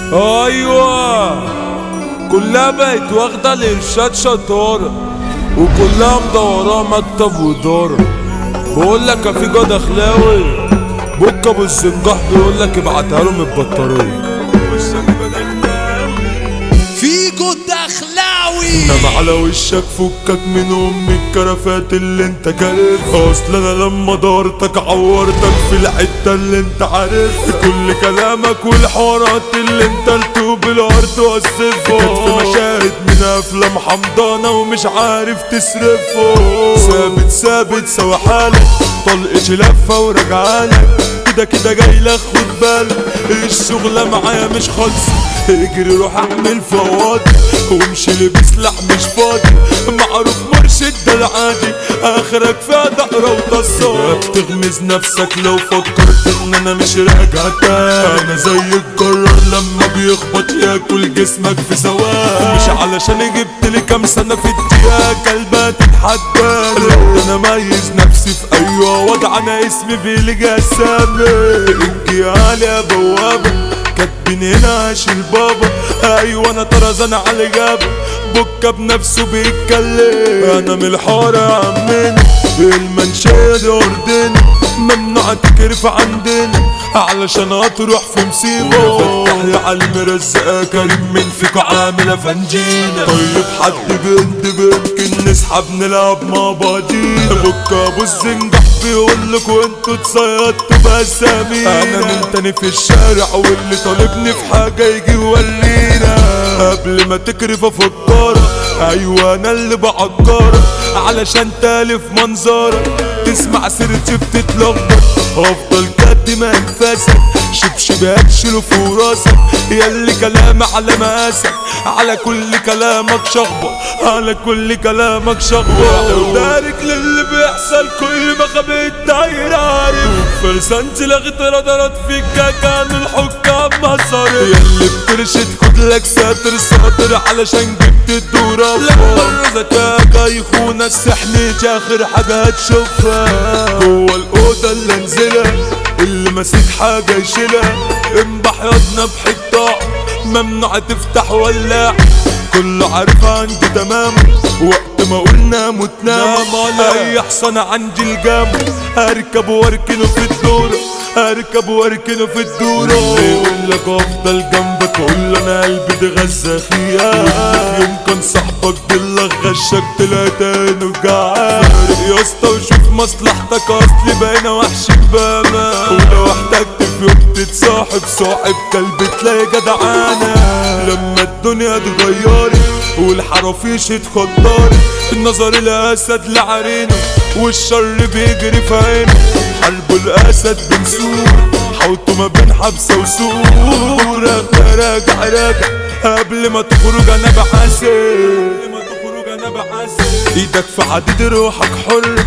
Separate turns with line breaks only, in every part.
ايوه كلها بقت واخدة الارشاد شطارة وكلها مدوراه مكتب وإدارة بقول لك يا في جاد اخلاوي بوك ابو الزنجح بيقول لك ابعتها له من البطارية
فيجو الدخلاوي
انما على وشك فكك من ام الكرفات اللي انت كارفها اصل انا لما دارتك عورتك في الحته اللي انت عارفها كل كلامك والحوارات اللي انت قلته بالارض وصفها كانت في مشاهد من افلام حمضانه ومش عارف تصرفه ثابت ثابت سوا حالك طلقش لفه ورجعالك كده كده جاي لك خد بالك الشغلة معايا مش خالصة اجري روح اعمل فواضي وامشي لبس لح مش فاضي معروف مرشد ده العادي اخرك فيها دقرة وتصاد بتغمز نفسك لو فكرت ان انا مش راجع تاني انا زي الجرار لما بيخبط ياكل جسمك في سواد مش علشان جبت لي كام سنة في الدقيقة كلبة تتحداني لا ده انا ميز نفسي في ايوه وضع انا اسمي بيلقى سامي الجيال يا بوابة كاتبين هنا عاش البابا ايوه انا طرزان على جابه بكة بنفسه بيتكلم انا من الحارة يا عمنا المنشية دي اردني ممنوع تكرف عندنا علشان هتروح في مصيبة فتح لي على المرزقة كريم من فيكو عاملة فنجينة طيب حد بنت بيمكن نسحب نلعب مع بعضينا بكة ابو الزنجح بيقول لكم انتوا اتصيدتوا باسامينا انا من تاني في الشارع واللي طالبني في حاجة يجي يولينا قبل ما تكرف افكرك ايوه انا اللي بعكرك علشان تالف منظرك تسمع سيرتي بتتلخبط افضل قد ما انفاسك شبشبات شيله فوق راسك ياللي كلام على مقاسك على كل كلامك شخبط على كل كلامك شخبط ودارك للي بيحصل كل ما خبيت داير عارف فرسانتي لغت ردرات فيك كان الحكام مصاري ياللي بترشد خد لك ساتر ساتر علشان جبت الدورة لما ذكاك يخون السحن اخر حاجة هتشوفها جوه الأوضة اللي انزلها اللي ماسك حاجة يشيلها انبح يضنا بحطة ممنوع تفتح ولاع كله عارف عندي تمام وقت ما قلنا متنام اي حصان عندي الجام اركب واركنه في الدورة اركب واركنه في الدورة يقول لك افضل جنبك اقول له انا قلبي ده غزاخية في يوم كان صاحبك بالله غشك طلعت عينه جعان يا اسطى وشوف مصلحتك اصلي بقينا وحش بامة ولو احتجت في يوم تتصاحب صاحب كلب تلاقي جدعانة لما الدنيا اتغيرت والحرافيش اتخدرت النظر الاسد لعرينه والشر بيجري في عينه حلب الاسد بنسور حوته ما بين حبسه وسور راجع راجع راجع قبل ما تخرج انا بحاسب قبل ما تخرج انا بحاسب ايدك في عديد روحك حر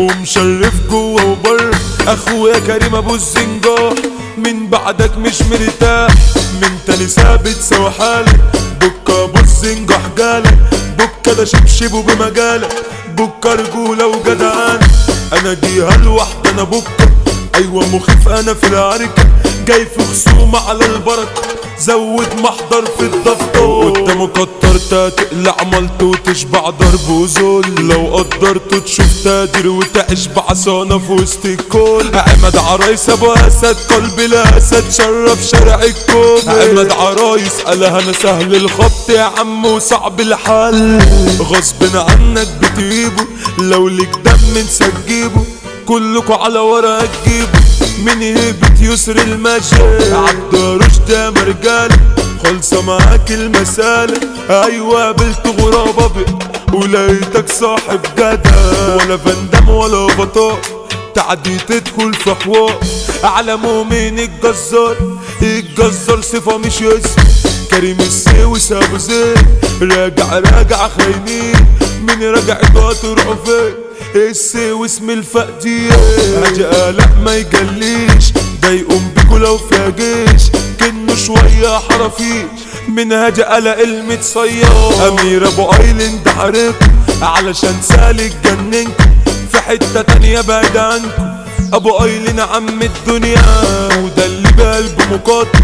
ومشرف جوه وبر اخويا كريم ابو الزنجار من بعدك مش مرتاح من تاني ثابت سوا حالك بكا ابو الزنجح جالك بكا ده شبشبه بمجالك بكا رجولة وجدعان انا جيها الوحدة انا بكا ايوه مخيف انا في العركة جاي في خصومة على البركة زود محضر في الدفتر قدامه كترت تقلع عملت وتشبع ضرب وذل لو قدرت تشوف تقدر وتعيش بعصانة في وسط الكل عماد عرايس ابو اسد قلب الاسد شرف شارع الكون عماد عرايس قالها انا سهل الخبط يا عم وصعب الحل غصب عنك بتجيبه لو ليك دم انسى تجيبه كلكوا على ورا تجيبه من هيبة يسر المشي عبد رشد يا مرجالة خلصة معاك المسالة ايوه قابلت غراب ابيض ولقيتك صاحب جدع ولا فندم ولا بطاق تعدي تدخل في حوار على مؤمن الجزار الجزار صفة مش اسم كريم السويس ابو زيد راجع راجع خاينين من رجع تروحوا فين السويس من الفقدية هاجي لا ما يجليش ده يقوم بيكو لو فيها جيش كنه شوية حرفيش من هاجي قلق المتصير امير ابو ايلند حاربكم علشان سالك جننكم في حتة تانية بعيد عنكم ابو ايلين عم الدنيا وده اللي بقلبه مقاطع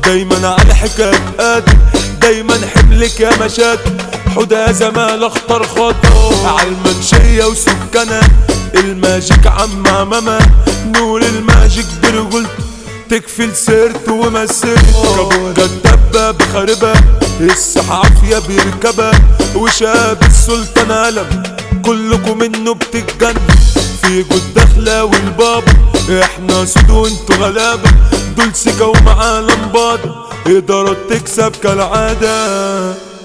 دايما على حكاية قادر دايما حملك يا مشاكل حدا زمال اختار خطا عالمنشية وسكنة الماجيك عم عمامة نور الماجيك برجولته تكفي سيرت ومسيرت كابوكا الدبة بخربة السحافية بيركبها وشاب السلطان علم كلكم منه بتتجن في جود داخلة والبابا احنا سود وانتوا غلابة دول سكة ومعاه لمبادة إدارة تكسب كالعادة